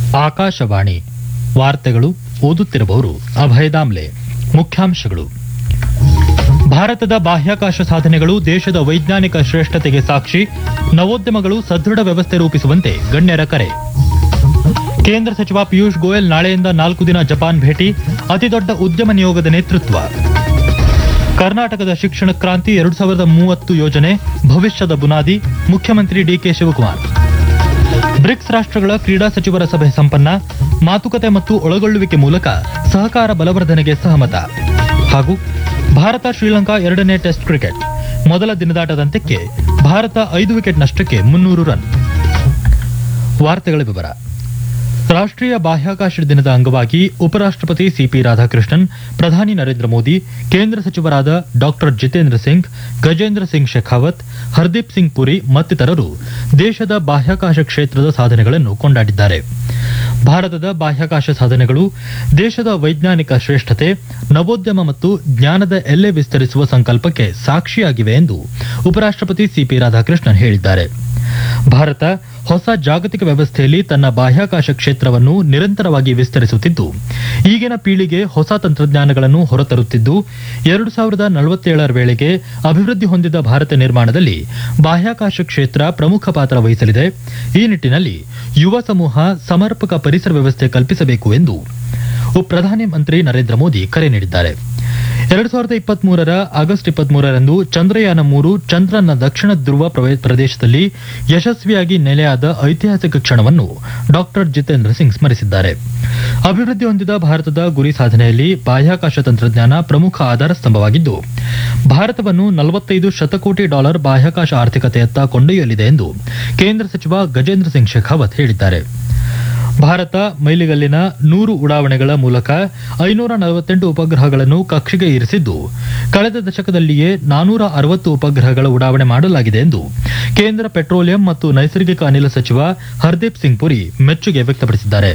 ಆಕಾಶವಾಣಿ ವಾರ್ತೆಗಳು ಓದುತ್ತಿರುವವರು ಅಭಯ ದಾಮ್ಲೆ ಮುಖ್ಯಾಂಶಗಳು ಭಾರತದ ಬಾಹ್ಯಾಕಾಶ ಸಾಧನೆಗಳು ದೇಶದ ವೈಜ್ಞಾನಿಕ ಶ್ರೇಷ್ಠತೆಗೆ ಸಾಕ್ಷಿ ನವೋದ್ಯಮಗಳು ಸದೃಢ ವ್ಯವಸ್ಥೆ ರೂಪಿಸುವಂತೆ ಗಣ್ಯರ ಕರೆ ಕೇಂದ್ರ ಸಚಿವ ಪಿಯೂಷ್ ಗೋಯಲ್ ನಾಳೆಯಿಂದ ನಾಲ್ಕು ದಿನ ಜಪಾನ್ ಭೇಟಿ ಅತಿದೊಡ್ಡ ಉದ್ಯಮ ನಿಯೋಗದ ನೇತೃತ್ವ ಕರ್ನಾಟಕದ ಶಿಕ್ಷಣ ಕ್ರಾಂತಿ ಎರಡು ಸಾವಿರದ ಮೂವತ್ತು ಯೋಜನೆ ಭವಿಷ್ಯದ ಬುನಾದಿ ಮುಖ್ಯಮಂತ್ರಿ ಡಿಕೆ ಶಿವಕುಮಾರ್ ಬ್ರಿಕ್ಸ್ ರಾಷ್ಟ್ರಗಳ ಕ್ರೀಡಾ ಸಚಿವರ ಸಭೆ ಸಂಪನ್ನ ಮಾತುಕತೆ ಮತ್ತು ಒಳಗೊಳ್ಳುವಿಕೆ ಮೂಲಕ ಸಹಕಾರ ಬಲವರ್ಧನೆಗೆ ಸಹಮತ ಹಾಗೂ ಭಾರತ ಶ್ರೀಲಂಕಾ ಎರಡನೇ ಟೆಸ್ಟ್ ಕ್ರಿಕೆಟ್ ಮೊದಲ ದಿನದಾಟದಂತ್ಯಕ್ಕೆ ಭಾರತ ಐದು ವಿಕೆಟ್ ನಷ್ಟಕ್ಕೆ ಮುನ್ನೂರು ರನ್ ವಾರ್ತೆಗಳ ವಿವರ ರಾಷ್ಟ್ರೀಯ ಬಾಹ್ಯಾಕಾಶ ದಿನದ ಅಂಗವಾಗಿ ಉಪರಾಷ್ಟ್ರಪತಿ ಸಿಪಿ ರಾಧಾಕೃಷ್ಣನ್ ಪ್ರಧಾನಿ ನರೇಂದ್ರ ಮೋದಿ ಕೇಂದ್ರ ಸಚಿವರಾದ ಡಾಕ್ಟರ್ ಜಿತೇಂದ್ರ ಸಿಂಗ್ ಗಜೇಂದ್ರ ಸಿಂಗ್ ಶೆಖಾವತ್ ಹರ್ದೀಪ್ ಸಿಂಗ್ ಪುರಿ ಮತ್ತಿತರರು ದೇಶದ ಬಾಹ್ಯಾಕಾಶ ಕ್ಷೇತ್ರದ ಸಾಧನೆಗಳನ್ನು ಕೊಂಡಾಡಿದ್ದಾರೆ ಭಾರತದ ಬಾಹ್ಯಾಕಾಶ ಸಾಧನೆಗಳು ದೇಶದ ವೈಜ್ಞಾನಿಕ ಶ್ರೇಷ್ಠತೆ ನವೋದ್ಯಮ ಮತ್ತು ಜ್ಞಾನದ ಎಲ್ಲೆ ವಿಸ್ತರಿಸುವ ಸಂಕಲ್ಪಕ್ಕೆ ಸಾಕ್ಷಿಯಾಗಿವೆ ಎಂದು ಉಪರಾಷ್ಟ್ರಪತಿ ಸಿಪಿ ರಾಧಾಕೃಷ್ಣನ್ ಹೇಳಿದ್ದಾರೆ ಭಾರತ ಹೊಸ ಜಾಗತಿಕ ವ್ಯವಸ್ಥೆಯಲ್ಲಿ ತನ್ನ ಬಾಹ್ಯಾಕಾಶ ಕ್ಷೇತ್ರವನ್ನು ನಿರಂತರವಾಗಿ ವಿಸ್ತರಿಸುತ್ತಿದ್ದು ಈಗಿನ ಪೀಳಿಗೆ ಹೊಸ ತಂತ್ರಜ್ಞಾನಗಳನ್ನು ಹೊರತರುತ್ತಿದ್ದು ಎರಡು ಸಾವಿರದ ನಲವತ್ತೇಳರ ವೇಳೆಗೆ ಅಭಿವೃದ್ಧಿ ಹೊಂದಿದ ಭಾರತ ನಿರ್ಮಾಣದಲ್ಲಿ ಬಾಹ್ಯಾಕಾಶ ಕ್ಷೇತ್ರ ಪ್ರಮುಖ ಪಾತ್ರ ವಹಿಸಲಿದೆ ಈ ನಿಟ್ಟಿನಲ್ಲಿ ಯುವ ಸಮೂಹ ಸಮರ್ಪಕ ಪರಿಸರ ವ್ಯವಸ್ಥೆ ಕಲ್ಪಿಸಬೇಕು ಎಂದು ಪ್ರಧಾನಮಂತ್ರಿ ನರೇಂದ್ರ ಮೋದಿ ಕರೆ ನೀಡಿದ್ದಾರೆ ಎರಡು ಸಾವಿರದ ಇಪ್ಪತ್ಮೂರರ ಆಗಸ್ಟ್ ಇಪ್ಪತ್ಮೂರರಂದು ಚಂದ್ರಯಾನ ಮೂರು ಚಂದ್ರನ ದಕ್ಷಿಣ ಧ್ರುವ ಪ್ರವೆ- ಪ್ರದೇಶದಲ್ಲಿ ಯಶಸ್ವಿಯಾಗಿ ನೆಲೆಯಾದ ಐತಿಹಾಸಿಕ ಕ್ಷಣವನ್ನು ಡಾಕ್ಟರ್ ಜಿತೇಂದ್ರ ಸಿಂಗ್ ಸ್ಮರಿಸಿದ್ದಾರೆ ಅಭಿವೃದ್ಧಿ ಹೊಂದಿದ ಭಾರತದ ಗುರಿ ಸಾಧನೆಯಲ್ಲಿ ಬಾಹ್ಯಾಕಾಶ ತಂತ್ರಜ್ಞಾನ ಪ್ರಮುಖ ಆಧಾರ ಸ್ತಂಭವಾಗಿದ್ದು ಭಾರತವನ್ನು ನಲವತ್ತೈದು ಶತಕೋಟಿ ಡಾಲರ್ ಬಾಹ್ಯಾಕಾಶ ಆರ್ಥಿಕತೆಯತ್ತ ಕೊಂಡೊಯ್ಯಲಿದೆ ಎಂದು ಕೇಂದ್ರ ಸಚಿವ ಗಜೇಂದ್ರ ಸಿಂಗ್ ಶೇಖಾವತ್ ಹೇಳಿದ್ದಾರೆ ಭಾರತ ಮೈಲಿಗಲ್ಲಿನ ನೂರು ಉಡಾವಣೆಗಳ ಮೂಲಕ ಐನೂರ ನಲವತ್ತೆಂಟು ಉಪಗ್ರಹಗಳನ್ನು ಕಕ್ಷೆಗೆ ಇರಿಸಿದ್ದು ಕಳೆದ ದಶಕದಲ್ಲಿಯೇ ನಾನೂರ ಅರವತ್ತು ಉಪಗ್ರಹಗಳ ಉಡಾವಣೆ ಮಾಡಲಾಗಿದೆ ಎಂದು ಕೇಂದ್ರ ಪೆಟ್ರೋಲಿಯಂ ಮತ್ತು ನೈಸರ್ಗಿಕ ಅನಿಲ ಸಚಿವ ಹರ್ದೀಪ್ ಸಿಂಗ್ ಪುರಿ ಮೆಚ್ಚುಗೆ ವ್ಯಕ್ತಪಡಿಸಿದ್ದಾರೆ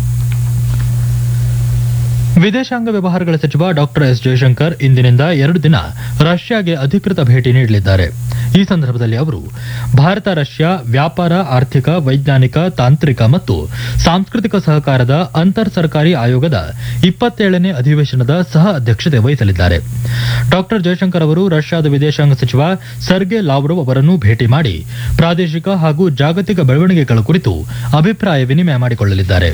ವಿದೇಶಾಂಗ ವ್ಯವಹಾರಗಳ ಸಚಿವ ಡಾಕ್ಟರ್ ಎಸ್ ಜಯಶಂಕರ್ ಇಂದಿನಿಂದ ಎರಡು ದಿನ ರಷ್ಯಾಗೆ ಅಧಿಕೃತ ಭೇಟಿ ನೀಡಲಿದ್ದಾರೆ ಈ ಸಂದರ್ಭದಲ್ಲಿ ಅವರು ಭಾರತ ರಷ್ಯಾ ವ್ಯಾಪಾರ ಆರ್ಥಿಕ ವೈಜ್ಞಾನಿಕ ತಾಂತ್ರಿಕ ಮತ್ತು ಸಾಂಸ್ಕೃತಿಕ ಸಹಕಾರದ ಅಂತರ್ ಸರ್ಕಾರಿ ಆಯೋಗದ ಇಪ್ಪತ್ತೇಳನೇ ಅಧಿವೇಶನದ ಸಹ ಅಧ್ಯಕ್ಷತೆ ವಹಿಸಲಿದ್ದಾರೆ ಡಾಕ್ಟರ್ ಜಯಶಂಕರ್ ಅವರು ರಷ್ಯಾದ ವಿದೇಶಾಂಗ ಸಚಿವ ಸರ್ಗೆ ಲಾವ್ರೋವ್ ಅವರನ್ನು ಭೇಟಿ ಮಾಡಿ ಪ್ರಾದೇಶಿಕ ಹಾಗೂ ಜಾಗತಿಕ ಬೆಳವಣಿಗೆಗಳ ಕುರಿತು ಅಭಿಪ್ರಾಯ ವಿನಿಮಯ ಮಾಡಿಕೊಳ್ಳಲಿದ್ದಾರೆ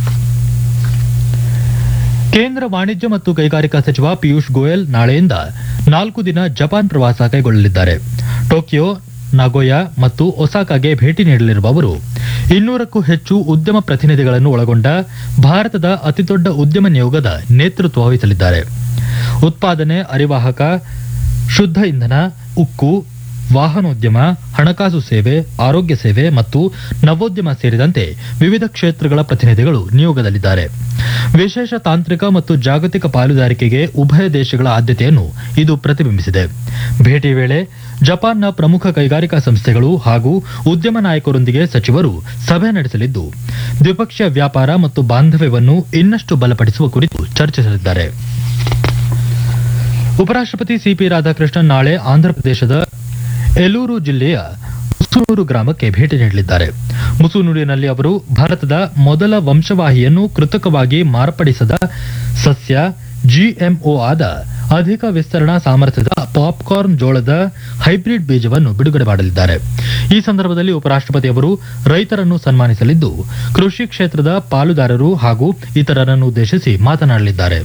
ಕೇಂದ್ರ ವಾಣಿಜ್ಯ ಮತ್ತು ಕೈಗಾರಿಕಾ ಸಚಿವ ಪಿಯೂಷ್ ಗೋಯಲ್ ನಾಳೆಯಿಂದ ನಾಲ್ಕು ದಿನ ಜಪಾನ್ ಪ್ರವಾಸ ಕೈಗೊಳ್ಳಲಿದ್ದಾರೆ ಟೋಕಿಯೋ ನಗೋಯಾ ಮತ್ತು ಒಸಾಕಾಗೆ ಭೇಟಿ ನೀಡಲಿರುವ ಅವರು ಇನ್ನೂರಕ್ಕೂ ಹೆಚ್ಚು ಉದ್ಯಮ ಪ್ರತಿನಿಧಿಗಳನ್ನು ಒಳಗೊಂಡ ಭಾರತದ ಅತಿದೊಡ್ಡ ಉದ್ಯಮ ನಿಯೋಗದ ನೇತೃತ್ವ ವಹಿಸಲಿದ್ದಾರೆ ಉತ್ಪಾದನೆ ಅರಿವಾಹಕ ಶುದ್ಧ ಇಂಧನ ಉಕ್ಕು ವಾಹನೋದ್ಯಮ ಹಣಕಾಸು ಸೇವೆ ಆರೋಗ್ಯ ಸೇವೆ ಮತ್ತು ನವೋದ್ಯಮ ಸೇರಿದಂತೆ ವಿವಿಧ ಕ್ಷೇತ್ರಗಳ ಪ್ರತಿನಿಧಿಗಳು ನಿಯೋಗದಲ್ಲಿದ್ದಾರೆ ವಿಶೇಷ ತಾಂತ್ರಿಕ ಮತ್ತು ಜಾಗತಿಕ ಪಾಲುದಾರಿಕೆಗೆ ಉಭಯ ದೇಶಗಳ ಆದ್ಯತೆಯನ್ನು ಇದು ಪ್ರತಿಬಿಂಬಿಸಿದೆ ಭೇಟಿ ವೇಳೆ ಜಪಾನ್ನ ಪ್ರಮುಖ ಕೈಗಾರಿಕಾ ಸಂಸ್ಥೆಗಳು ಹಾಗೂ ಉದ್ಯಮ ನಾಯಕರೊಂದಿಗೆ ಸಚಿವರು ಸಭೆ ನಡೆಸಲಿದ್ದು ದ್ವಿಪಕ್ಷೀಯ ವ್ಯಾಪಾರ ಮತ್ತು ಬಾಂಧವ್ಯವನ್ನು ಇನ್ನಷ್ಟು ಬಲಪಡಿಸುವ ಕುರಿತು ಚರ್ಚಿಸಲಿದ್ದಾರೆ ಉಪರಾಷ್ಟ್ರಪತಿ ಸಿಪಿ ರಾಧಾಕೃಷ್ಣನ್ ನಾಳೆ ಆಂಧ್ರಪ್ರದೇಶದ ಎಲೂರು ಜಿಲ್ಲೆಯ ಮುಸುನೂರು ಗ್ರಾಮಕ್ಕೆ ಭೇಟಿ ನೀಡಲಿದ್ದಾರೆ ಮುಸುನೂರಿನಲ್ಲಿ ಅವರು ಭಾರತದ ಮೊದಲ ವಂಶವಾಹಿಯನ್ನು ಕೃತಕವಾಗಿ ಮಾರ್ಪಡಿಸದ ಸಸ್ಯ ಜಿಎಂಒ ಆದ ಅಧಿಕ ವಿಸ್ತರಣಾ ಸಾಮರ್ಥ್ಯದ ಪಾಪ್ಕಾರ್ನ್ ಜೋಳದ ಹೈಬ್ರಿಡ್ ಬೀಜವನ್ನು ಬಿಡುಗಡೆ ಮಾಡಲಿದ್ದಾರೆ ಈ ಸಂದರ್ಭದಲ್ಲಿ ಉಪರಾಷ್ಟ್ರಪತಿ ಅವರು ರೈತರನ್ನು ಸನ್ಮಾನಿಸಲಿದ್ದು ಕೃಷಿ ಕ್ಷೇತ್ರದ ಪಾಲುದಾರರು ಹಾಗೂ ಇತರರನ್ನು ಉದ್ದೇಶಿಸಿ ಮಾತನಾಡಲಿದ್ದಾರೆ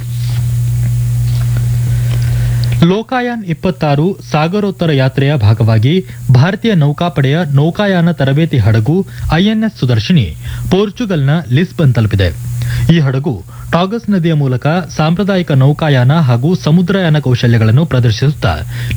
ಲೋಕಾಯಾನ್ ಇಪ್ಪತ್ತಾರು ಸಾಗರೋತ್ತರ ಯಾತ್ರೆಯ ಭಾಗವಾಗಿ ಭಾರತೀಯ ನೌಕಾಪಡೆಯ ನೌಕಾಯಾನ ತರಬೇತಿ ಹಡಗು ಐಎನ್ಎಸ್ ಸುದರ್ಶಿನಿ ಪೋರ್ಚುಗಲ್ನ ಲಿಸ್ಬನ್ ತಲುಪಿದೆ ಈ ಹಡಗು ಟಾಗಸ್ ನದಿಯ ಮೂಲಕ ಸಾಂಪ್ರದಾಯಿಕ ನೌಕಾಯಾನ ಹಾಗೂ ಸಮುದ್ರಯಾನ ಕೌಶಲ್ಯಗಳನ್ನು ಪ್ರದರ್ಶಿಸುತ್ತಾ